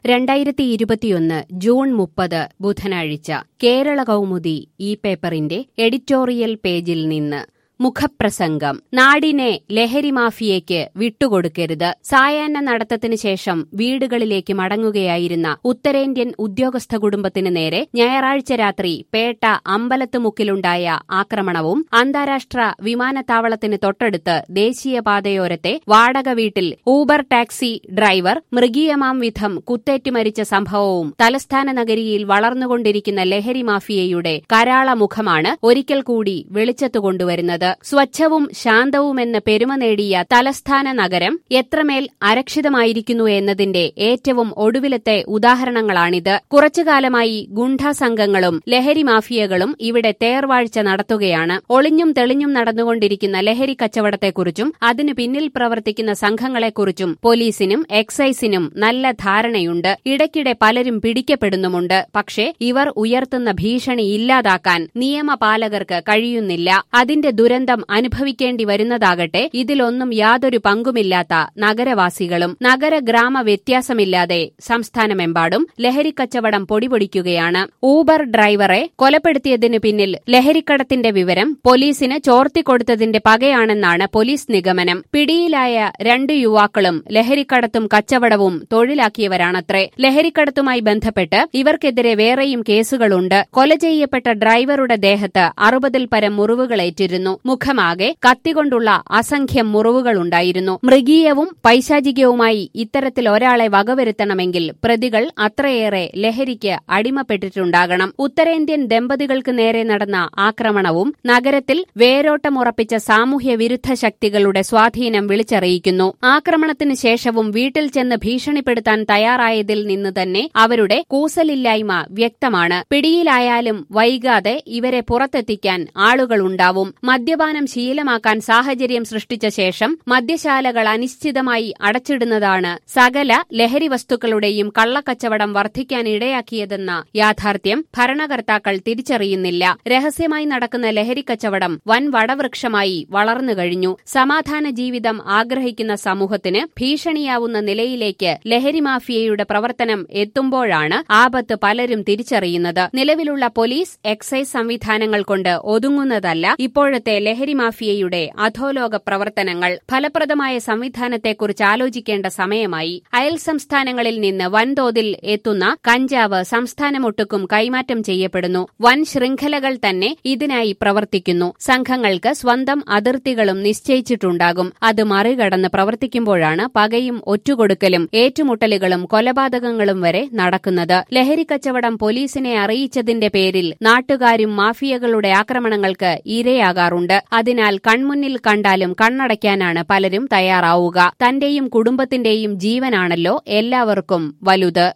രണ്ടായിരത്തി ഇരുപത്തിയൊന്ന് ജൂൺ മുപ്പത് ബുധനാഴ്ച കേരള കൗമുദി ഈ പേപ്പറിന്റെ എഡിറ്റോറിയൽ പേജിൽ നിന്ന് മുഖപ്രസംഗം നാടിനെ ലഹരി മാഫിയയ്ക്ക് വിട്ടുകൊടുക്കരുത് സായാഹ്ന നടത്തത്തിന് ശേഷം വീടുകളിലേക്ക് മടങ്ങുകയായിരുന്ന ഉത്തരേന്ത്യൻ ഉദ്യോഗസ്ഥ കുടുംബത്തിന് നേരെ ഞായറാഴ്ച രാത്രി പേട്ട അമ്പലത്തുമുക്കിലുണ്ടായ ആക്രമണവും അന്താരാഷ്ട്ര വിമാനത്താവളത്തിന് തൊട്ടടുത്ത് ദേശീയപാതയോരത്തെ വാടക വീട്ടിൽ ഊബർ ടാക്സി ഡ്രൈവർ മൃഗീയമാം വിധം കുത്തേറ്റ് മരിച്ച സംഭവവും തലസ്ഥാന നഗരിയിൽ വളർന്നുകൊണ്ടിരിക്കുന്ന ലഹരി മാഫിയയുടെ കരാള മുഖമാണ് ഒരിക്കൽ കൂടി വെളിച്ചത്തു കൊണ്ടുവരുന്നത് സ്വച്ഛവും ശാന്തവുമെന്ന് പെരുമ നേടിയ തലസ്ഥാന നഗരം എത്രമേൽ അരക്ഷിതമായിരിക്കുന്നു എന്നതിന്റെ ഏറ്റവും ഒടുവിലത്തെ ഉദാഹരണങ്ങളാണിത് കുറച്ചുകാലമായി ഗുണ്ടാ സംഘങ്ങളും ലഹരി മാഫിയകളും ഇവിടെ തേർവാഴ്ച നടത്തുകയാണ് ഒളിഞ്ഞും തെളിഞ്ഞും നടന്നുകൊണ്ടിരിക്കുന്ന ലഹരി കച്ചവടത്തെക്കുറിച്ചും അതിനു പിന്നിൽ പ്രവർത്തിക്കുന്ന സംഘങ്ങളെക്കുറിച്ചും പോലീസിനും എക്സൈസിനും നല്ല ധാരണയുണ്ട് ഇടയ്ക്കിടെ പലരും പിടിക്കപ്പെടുന്നുമുണ്ട് പക്ഷേ ഇവർ ഉയർത്തുന്ന ഭീഷണി ഇല്ലാതാക്കാൻ നിയമപാലകർക്ക് കഴിയുന്നില്ല അതിന്റെ ദുരന്തം അനുഭവിക്കേണ്ടി വരുന്നതാകട്ടെ ഇതിലൊന്നും യാതൊരു പങ്കുമില്ലാത്ത നഗരവാസികളും നഗര ഗ്രാമ വ്യത്യാസമില്ലാതെ സംസ്ഥാനമെമ്പാടും ലഹരിക്കച്ചവടം പൊടിപൊടിക്കുകയാണ് ഊബർ ഡ്രൈവറെ കൊലപ്പെടുത്തിയതിനു പിന്നിൽ ലഹരിക്കടത്തിന്റെ വിവരം പോലീസിന് ചോർത്തിക്കൊടുത്തതിന്റെ പകയാണെന്നാണ് പോലീസ് നിഗമനം പിടിയിലായ രണ്ട് യുവാക്കളും ലഹരിക്കടത്തും കച്ചവടവും തൊഴിലാക്കിയവരാണത്രേ ലഹരിക്കടത്തുമായി ബന്ധപ്പെട്ട് ഇവർക്കെതിരെ വേറെയും കേസുകളുണ്ട് കൊല ചെയ്യപ്പെട്ട ഡ്രൈവറുടെ ദേഹത്ത് അറുപതിൽ പരം മുറിവുകളേറ്റിരുന്നു മുഖമാകെ കത്തികൊണ്ടുള്ള അസംഖ്യം മുറിവുകളുണ്ടായിരുന്നു മൃഗീയവും പൈശാചികവുമായി ഇത്തരത്തിൽ ഒരാളെ വകവരുത്തണമെങ്കിൽ പ്രതികൾ അത്രയേറെ ലഹരിക്ക് അടിമപ്പെട്ടിട്ടുണ്ടാകണം ഉത്തരേന്ത്യൻ ദമ്പതികൾക്ക് നേരെ നടന്ന ആക്രമണവും നഗരത്തിൽ വേരോട്ടമുറപ്പിച്ച സാമൂഹ്യ വിരുദ്ധ ശക്തികളുടെ സ്വാധീനം വിളിച്ചറിയിക്കുന്നു ആക്രമണത്തിന് ശേഷവും വീട്ടിൽ ചെന്ന് ഭീഷണിപ്പെടുത്താൻ തയ്യാറായതിൽ നിന്ന് തന്നെ അവരുടെ കൂസലില്ലായ്മ വ്യക്തമാണ് പിടിയിലായാലും വൈകാതെ ഇവരെ പുറത്തെത്തിക്കാൻ ആളുകളുണ്ടാവും മദ്യപാനം ശീലമാക്കാൻ സാഹചര്യം സൃഷ്ടിച്ച ശേഷം മദ്യശാലകൾ അനിശ്ചിതമായി അടച്ചിടുന്നതാണ് സകല ലഹരി വസ്തുക്കളുടെയും കള്ളക്കച്ചവടം വർദ്ധിക്കാൻ ഇടയാക്കിയതെന്ന യാഥാർത്ഥ്യം ഭരണകർത്താക്കൾ തിരിച്ചറിയുന്നില്ല രഹസ്യമായി നടക്കുന്ന ലഹരിക്കച്ചവടം വൻ വടവൃക്ഷമായി വളർന്നു കഴിഞ്ഞു സമാധാന ജീവിതം ആഗ്രഹിക്കുന്ന സമൂഹത്തിന് ഭീഷണിയാവുന്ന നിലയിലേക്ക് ലഹരി മാഫിയയുടെ പ്രവർത്തനം എത്തുമ്പോഴാണ് ആപത്ത് പലരും തിരിച്ചറിയുന്നത് നിലവിലുള്ള പോലീസ് എക്സൈസ് സംവിധാനങ്ങൾ കൊണ്ട് ഒതുങ്ങുന്നതല്ല ഇപ്പോഴത്തെ ലഹരി മാഫിയയുടെ അധോലോക പ്രവർത്തനങ്ങൾ ഫലപ്രദമായ സംവിധാനത്തെക്കുറിച്ച് ആലോചിക്കേണ്ട സമയമായി അയൽ സംസ്ഥാനങ്ങളിൽ നിന്ന് വൻതോതിൽ എത്തുന്ന കഞ്ചാവ് സംസ്ഥാനമൊട്ടുക്കും കൈമാറ്റം ചെയ്യപ്പെടുന്നു വൻ ശൃംഖലകൾ തന്നെ ഇതിനായി പ്രവർത്തിക്കുന്നു സംഘങ്ങൾക്ക് സ്വന്തം അതിർത്തികളും നിശ്ചയിച്ചിട്ടുണ്ടാകും അത് മറികടന്ന് പ്രവർത്തിക്കുമ്പോഴാണ് പകയും ഒറ്റുകൊടുക്കലും ഏറ്റുമുട്ടലുകളും കൊലപാതകങ്ങളും വരെ നടക്കുന്നത് ലഹരിക്കച്ചവടം പോലീസിനെ അറിയിച്ചതിന്റെ പേരിൽ നാട്ടുകാരും മാഫിയകളുടെ ആക്രമണങ്ങൾക്ക് ഇരയാകാറുണ്ട് അതിനാൽ കൺമുന്നിൽ കണ്ടാലും കണ്ണടയ്ക്കാനാണ് പലരും തയ്യാറാവുക തന്റെയും കുടുംബത്തിന്റെയും ജീവനാണല്ലോ എല്ലാവർക്കും വലുത്